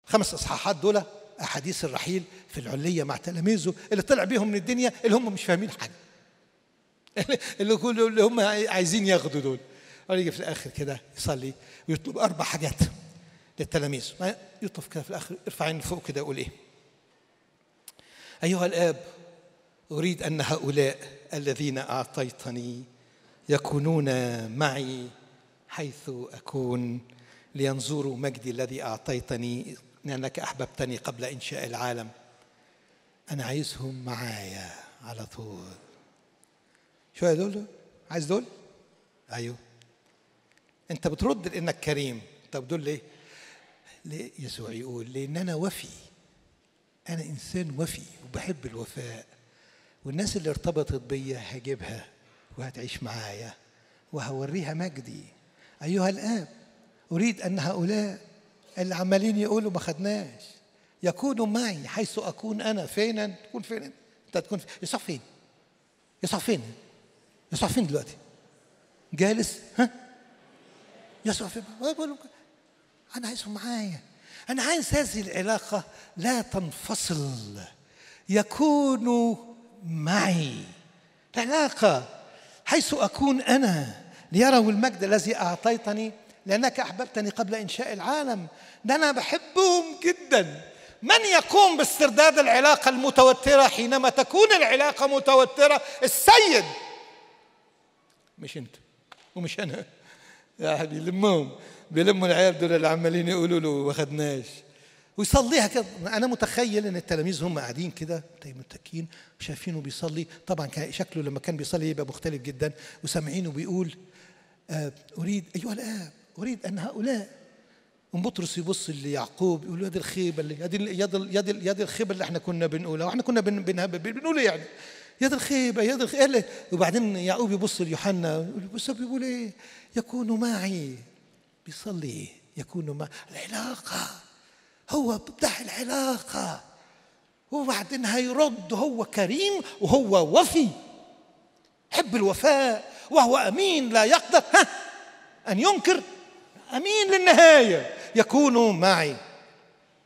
خمس اصحاحات دول احاديث الرحيل في العليه مع تلاميذه اللي طلع بيهم من الدنيا اللي هم مش فاهمين حاجه اللي كله اللي هم عايزين ياخدوا دول يجي في الاخر كده يصلي ويطلب اربع حاجات للتلاميذ ما يطلب كده في الاخر ارفع عين فوق كده يقول ايه ايها الاب اريد ان هؤلاء الذين اعطيتني يكونون معي حيث اكون لينظروا مجدي الذي اعطيتني لانك احببتني قبل انشاء العالم انا عايزهم معايا على طول شو دول عايز دول ايوه انت بترد لانك كريم طب دول ليه ليه يسوع يقول لان انا وفي انا انسان وفي وبحب الوفاء والناس اللي ارتبطت بيا هجيبها وهتعيش معايا وهوريها مجدي ايها الاب اريد ان هؤلاء اللي عمالين يقولوا ما خدناش يكونوا معي حيث اكون انا فين تكون فين انت تكون فين يصح فين يصح فين يصح فين دلوقتي جالس ها يصح فين بقول انا عايزهم معايا انا عايز هذه العلاقه لا تنفصل يكونوا معي العلاقه حيث اكون انا ليروا المجد الذي اعطيتني لانك احببتني قبل انشاء العالم ده انا بحبهم جدا من يقوم باسترداد العلاقه المتوتره حينما تكون العلاقه متوتره السيد مش انت ومش انا يا حبيبي لمهم بيلموا العيال دول اللي عمالين يقولوا له ما خدناش ويصليها كده انا متخيل ان التلاميذ هم قاعدين كده متكين وشايفينه بيصلي طبعا كان شكله لما كان بيصلي يبقى مختلف جدا وسامعينه بيقول آه اريد ايها الاب اريد ان هؤلاء وبطرس يبص ليعقوب يقول يد الخيبه اللي يد يد يد يد الخيبه اللي احنا كنا بنقولها واحنا كنا بن بنقول يعني يد الخيبه يد الخيبه وبعدين يعقوب يبص ليوحنا بص بيقول ايه يكون معي بيصلي يكون مع العلاقه هو بتاع العلاقه وبعدين هيرد هو كريم وهو وفي حب الوفاء وهو امين لا يقدر ها ان ينكر امين للنهايه يكون معي